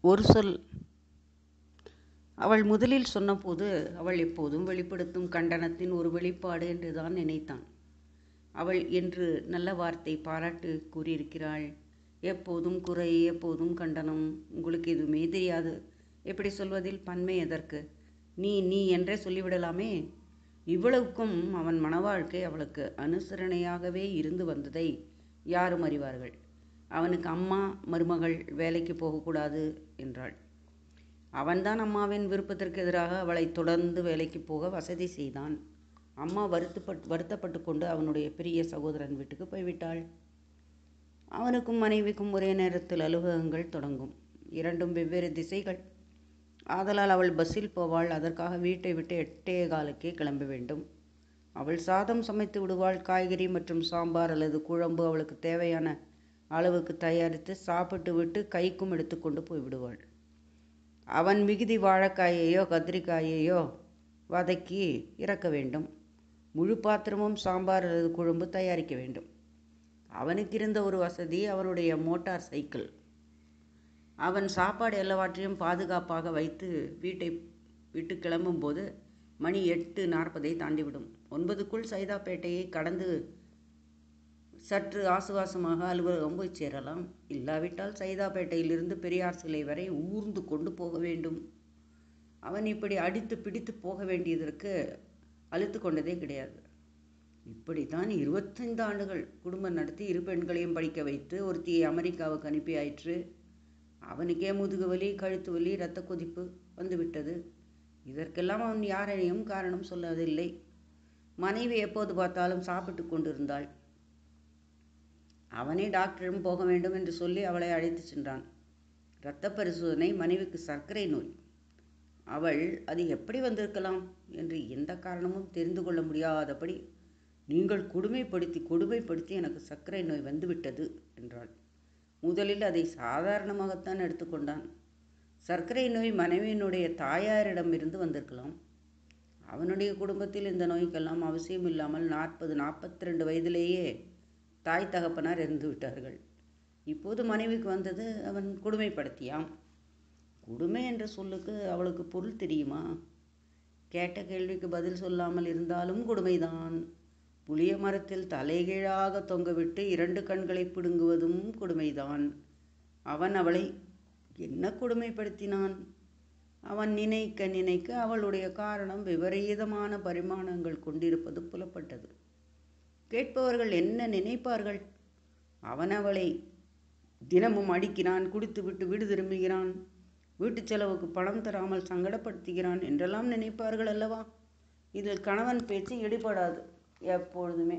ஒரு சொல் அவள் முதலில் சொன்னபோது அவள் எப்போதும் வெளிப்படுத்தும் கண்டனத்தின் ஒரு வெளிப்பாடு என்றுதான் நினைத்தான் அவள் என்று நல்ல வார்த்தை பாராட்டு கூறியிருக்கிறாள் எப்போதும் குறை எப்போதும் கண்டனம் உங்களுக்கு எதுவுமே தெரியாது எப்படி சொல்வதில் பன்மை எதற்கு நீ நீ என்றே சொல்லிவிடலாமே இவ்வளவுக்கும் அவன் மனவாழ்க்கை அவளுக்கு அனுசரணையாகவே இருந்து வந்ததை யாரும் அறிவார்கள் அவனுக்கு அம்மா மருமகள் வேலைக்கு போகக்கூடாது என்றாள் அவன்தான் அம்மாவின் விருப்பத்திற்கு எதிராக அவளை தொடர்ந்து வேலைக்கு போக வசதி செய்தான் அம்மா வருத்தப்பட்டு வருத்தப்பட்டு கொண்டு அவனுடைய பெரிய சகோதரன் வீட்டுக்கு போய்விட்டாள் அவனுக்கும் மனைவிக்கும் ஒரே நேரத்தில் அலுவலகங்கள் தொடங்கும் இரண்டும் வெவ்வேறு திசைகள் ஆதலால் அவள் பஸ்ஸில் போவாள் அதற்காக வீட்டை விட்டு எட்டே காலுக்கே கிளம்ப வேண்டும் அவள் சாதம் சமைத்து விடுவாள் காய்கறி மற்றும் சாம்பார் அல்லது குழம்பு அவளுக்கு தேவையான அளவுக்கு தயாரித்து சாப்பிட்டு விட்டு கைக்கும் எடுத்துக்கொண்டு போய்விடுவாள் அவன் மிகுதி வாழைக்காயையோ கத்திரிக்காயையோ வதக்கி இறக்க வேண்டும் முழு பாத்திரமும் சாம்பார் அல்லது குழம்பு தயாரிக்க வேண்டும் அவனுக்கு இருந்த ஒரு வசதி அவனுடைய மோட்டார் சைக்கிள் அவன் சாப்பாடு எல்லாவற்றையும் பாதுகாப்பாக வைத்து வீட்டை விட்டு கிளம்பும்போது மணி எட்டு நாற்பதை தாண்டிவிடும் ஒன்பதுக்குள் சைதாப்பேட்டையை கடந்து சற்று ஆசுவாசமாக அலுவலகம் போய் சேரலாம் இல்லாவிட்டால் சைதாப்பேட்டையிலிருந்து பெரியார் சிலை வரை ஊர்ந்து கொண்டு போக வேண்டும் அவன் இப்படி அடித்து பிடித்து போக வேண்டியதற்கு அழுத்து கொண்டதே கிடையாது இப்படித்தான் இருபத்தைந்து ஆண்டுகள் குடும்பம் நடத்தி இரு பெண்களையும் படிக்க வைத்து ஒருத்தியை அமெரிக்காவுக்கு அனுப்பி ஆயிற்று அவனுக்கே முதுகு வலி கழுத்து வலி இரத்த கொதிப்பு வந்துவிட்டது இதற்கெல்லாம் அவன் யாரையும் காரணம் சொல்லவில்லை மனைவி எப்போது பார்த்தாலும் சாப்பிட்டு கொண்டிருந்தாள் அவனே டாக்டரிடம் போக வேண்டும் என்று சொல்லி அவளை அழைத்து சென்றான் இரத்த பரிசோதனை மனைவிக்கு சர்க்கரை நோய் அவள் அது எப்படி வந்திருக்கலாம் என்று எந்த காரணமும் தெரிந்து கொள்ள முடியாதபடி நீங்கள் கொடுமைப்படுத்தி கொடுமைப்படுத்தி எனக்கு சர்க்கரை நோய் வந்துவிட்டது என்றாள் முதலில் அதை சாதாரணமாகத்தான் எடுத்துக்கொண்டான் சர்க்கரை நோய் மனைவியினுடைய தாயாரிடமிருந்து வந்திருக்கலாம் அவனுடைய குடும்பத்தில் இந்த நோய்க்கெல்லாம் அவசியம் இல்லாமல் நாற்பது நாற்பத்தி ரெண்டு வயதிலேயே தாய் தகப்பனார் இறந்து விட்டார்கள் இப்போது மனைவிக்கு வந்தது அவன் கொடுமைப்படுத்தியாம் கொடுமை என்ற சொல்லுக்கு அவளுக்கு பொருள் தெரியுமா கேட்ட கேள்விக்கு பதில் சொல்லாமல் இருந்தாலும் கொடுமைதான் புளிய மரத்தில் தலைகீழாக தொங்கவிட்டு இரண்டு கண்களை பிடுங்குவதும் கொடுமைதான் அவன் அவளை என்ன கொடுமைப்படுத்தினான் அவன் நினைக்க நினைக்க அவளுடைய காரணம் விபரீதமான பரிமாணங்கள் கொண்டிருப்பது புலப்பட்டது கேட்பவர்கள் என்ன நினைப்பார்கள் அவன் அவளை தினமும் அடிக்கிறான் குடித்துவிட்டு வீடு திரும்புகிறான் வீட்டு செலவுக்கு பணம் தராமல் சங்கடப்படுத்துகிறான் என்றெல்லாம் நினைப்பார்கள் அல்லவா இதில் கணவன் பேச்சு எடுபடாது எப்பொழுதுமே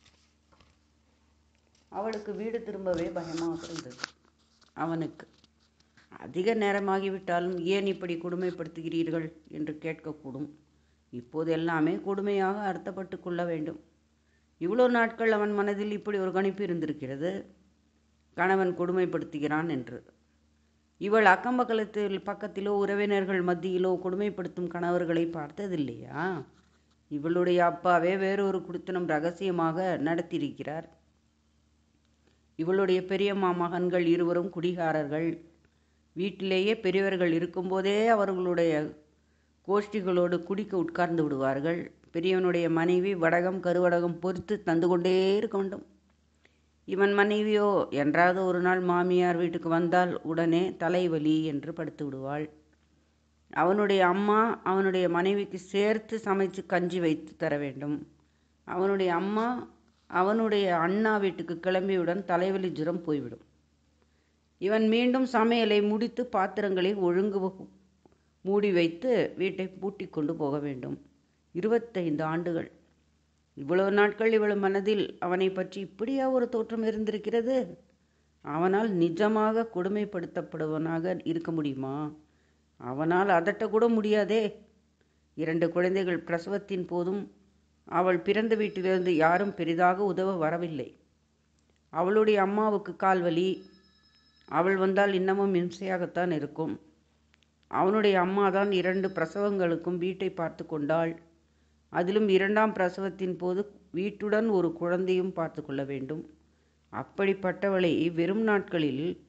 அவளுக்கு வீடு திரும்பவே பயமாக இருந்தது அவனுக்கு அதிக நேரமாகிவிட்டாலும் ஏன் இப்படி கொடுமைப்படுத்துகிறீர்கள் என்று கேட்கக்கூடும் இப்போது எல்லாமே கொடுமையாக அர்த்தப்பட்டு கொள்ள வேண்டும் இவ்வளோ நாட்கள் அவன் மனதில் இப்படி ஒரு கணிப்பு இருந்திருக்கிறது கணவன் கொடுமைப்படுத்துகிறான் என்று இவள் அக்கம் பக்கத்தில் பக்கத்திலோ உறவினர்கள் மத்தியிலோ கொடுமைப்படுத்தும் கணவர்களை பார்த்ததில்லையா இவளுடைய அப்பாவே வேறொரு குடித்தனம் ரகசியமாக நடத்தியிருக்கிறார் இவளுடைய பெரியம்மா மகன்கள் இருவரும் குடிகாரர்கள் வீட்டிலேயே பெரியவர்கள் இருக்கும்போதே அவர்களுடைய கோஷ்டிகளோடு குடிக்க உட்கார்ந்து விடுவார்கள் பெரியவனுடைய மனைவி வடகம் கருவடகம் பொறுத்து தந்து கொண்டே இருக்க வேண்டும் இவன் மனைவியோ என்றாவது ஒரு நாள் மாமியார் வீட்டுக்கு வந்தால் உடனே தலைவலி என்று படுத்து விடுவாள் அவனுடைய அம்மா அவனுடைய மனைவிக்கு சேர்த்து சமைச்சு கஞ்சி வைத்து தர வேண்டும் அவனுடைய அம்மா அவனுடைய அண்ணா வீட்டுக்கு கிளம்பியவுடன் தலைவலி ஜுரம் போய்விடும் இவன் மீண்டும் சமையலை முடித்து பாத்திரங்களை ஒழுங்கு மூடி வைத்து வீட்டை பூட்டி கொண்டு போக வேண்டும் இருபத்தைந்து ஆண்டுகள் இவ்வளவு நாட்கள் இவள் மனதில் அவனை பற்றி இப்படியா ஒரு தோற்றம் இருந்திருக்கிறது அவனால் நிஜமாக கொடுமைப்படுத்தப்படுவனாக இருக்க முடியுமா அவனால் அதட்டக்கூட முடியாதே இரண்டு குழந்தைகள் பிரசவத்தின் போதும் அவள் பிறந்த வீட்டிலிருந்து யாரும் பெரிதாக உதவ வரவில்லை அவளுடைய அம்மாவுக்கு கால்வலி அவள் வந்தால் இன்னமும் இம்சையாகத்தான் இருக்கும் அவனுடைய அம்மா தான் இரண்டு பிரசவங்களுக்கும் வீட்டை பார்த்து கொண்டாள் அதிலும் இரண்டாம் பிரசவத்தின் போது வீட்டுடன் ஒரு குழந்தையும் பார்த்து கொள்ள வேண்டும் அப்படிப்பட்டவளை வெறும் நாட்களில்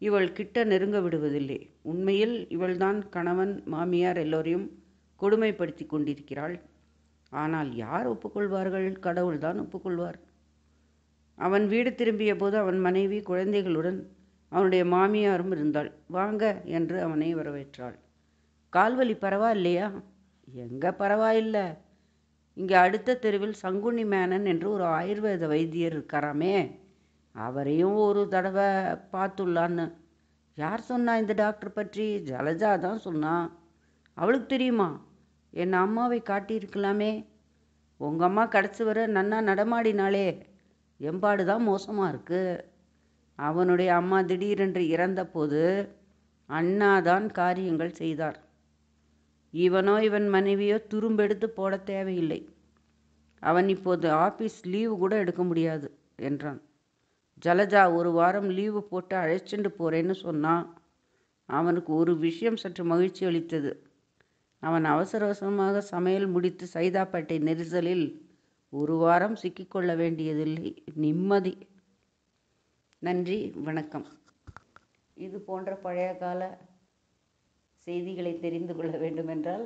இவள் கிட்ட நெருங்க விடுவதில்லை உண்மையில் இவள்தான் கணவன் மாமியார் எல்லோரையும் கொடுமைப்படுத்தி கொண்டிருக்கிறாள் ஆனால் யார் ஒப்புக்கொள்வார்கள் கடவுள்தான் ஒப்புக்கொள்வார் அவன் வீடு திரும்பிய போது அவன் மனைவி குழந்தைகளுடன் அவனுடைய மாமியாரும் இருந்தாள் வாங்க என்று அவனை வரவேற்றாள் கால்வலி பரவாயில்லையா எங்க பரவாயில்ல இங்கே அடுத்த தெருவில் சங்குனி மேனன் என்று ஒரு ஆயுர்வேத வைத்தியர் இருக்காராமே அவரையும் ஒரு தடவை பார்த்துள்ளான்னு யார் சொன்னா இந்த டாக்டர் பற்றி ஜலஜா தான் சொன்னா அவளுக்கு தெரியுமா என் அம்மாவை காட்டியிருக்கலாமே உங்கள் அம்மா கடைசி வர நன்னா நடமாடினாளே எம்பாடு தான் மோசமாக இருக்கு அவனுடைய அம்மா திடீரென்று இறந்தபோது அண்ணா தான் காரியங்கள் செய்தார் இவனோ இவன் மனைவியோ துரும்பெடுத்து போட தேவையில்லை அவன் இப்போது ஆபீஸ் லீவு கூட எடுக்க முடியாது என்றான் ஜலஜா ஒரு வாரம் லீவு போட்டு அழைச்சிட்டு போறேன்னு சொன்னான் அவனுக்கு ஒரு விஷயம் சற்று மகிழ்ச்சி அளித்தது அவன் அவசர அவசரமாக சமையல் முடித்து சைதாப்பேட்டை நெரிசலில் ஒரு வாரம் சிக்கிக்கொள்ள வேண்டியதில்லை நிம்மதி நன்றி வணக்கம் இது போன்ற பழைய கால செய்திகளை தெரிந்து கொள்ள வேண்டுமென்றால்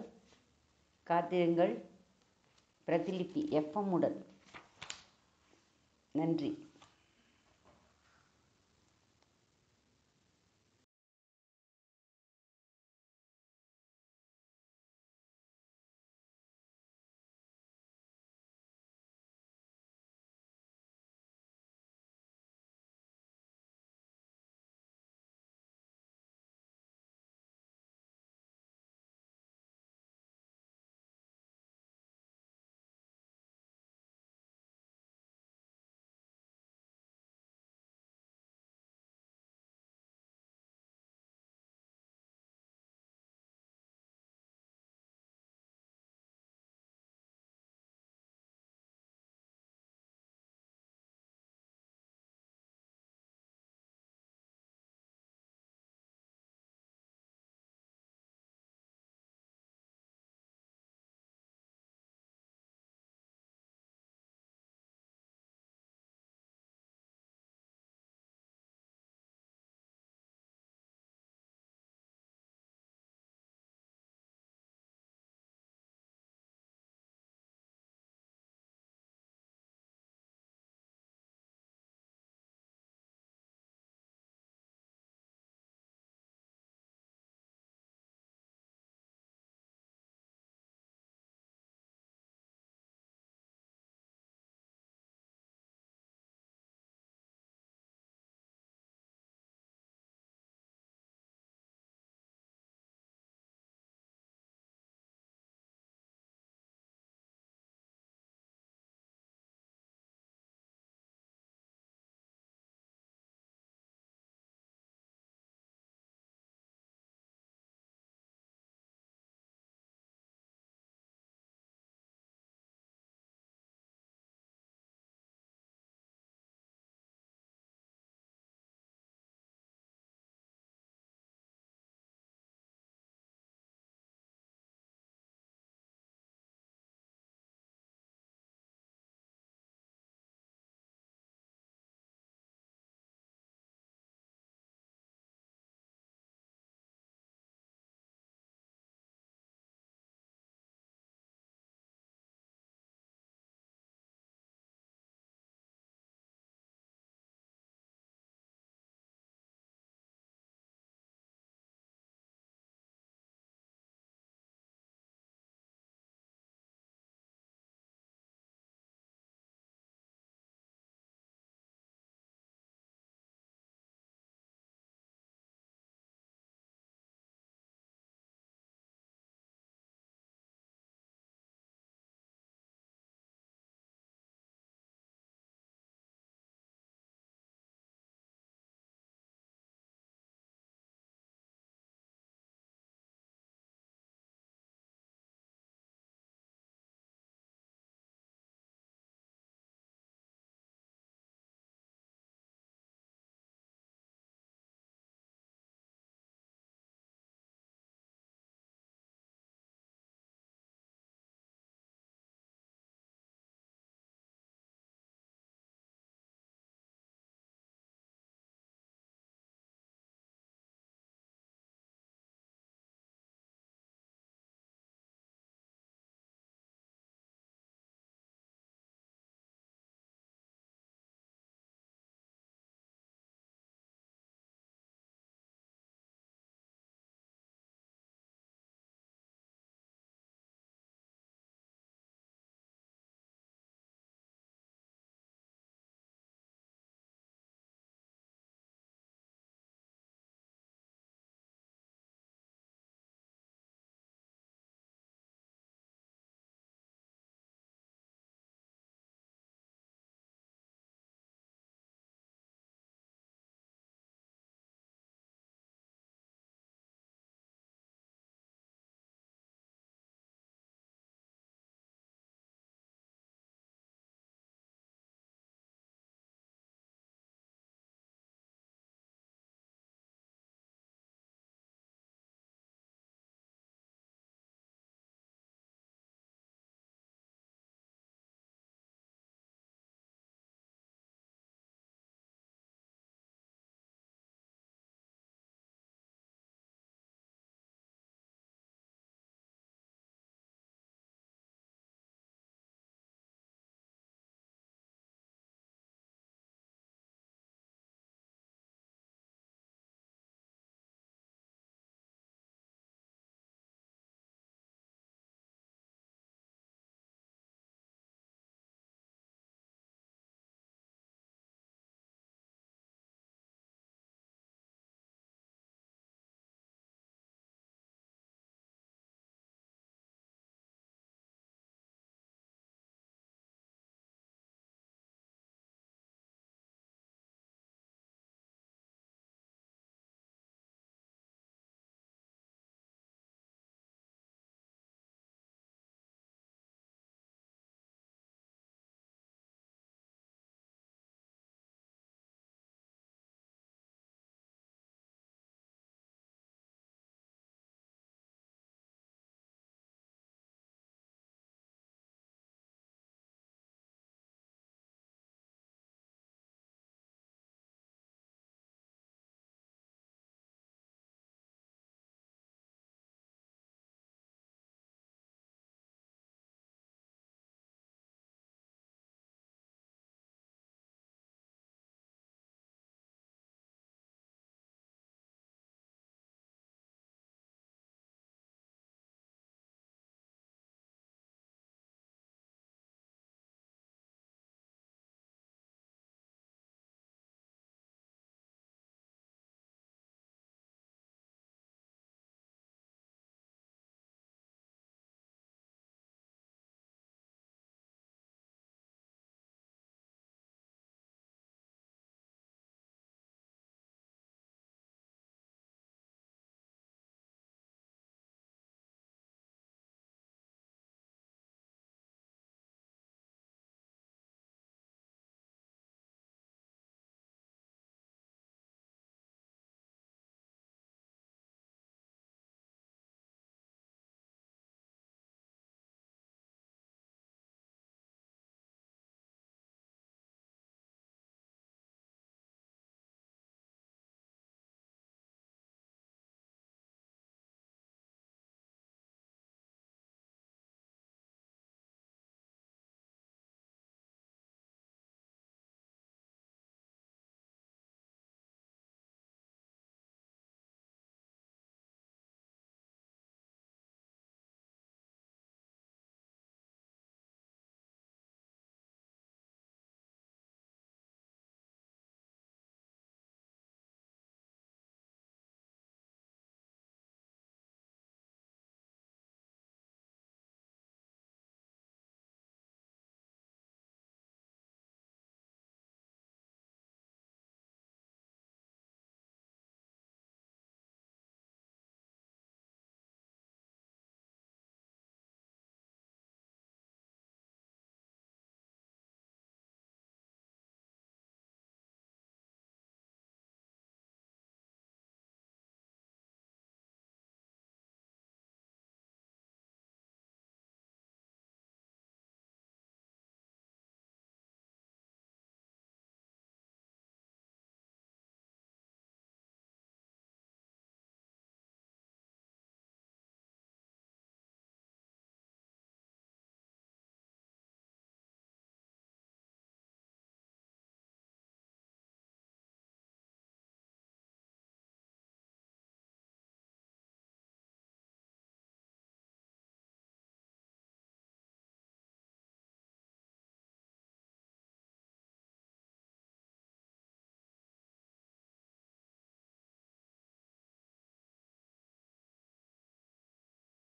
காத்திருங்கள் பிரதிலிபி எஃப்எம் உடன் நன்றி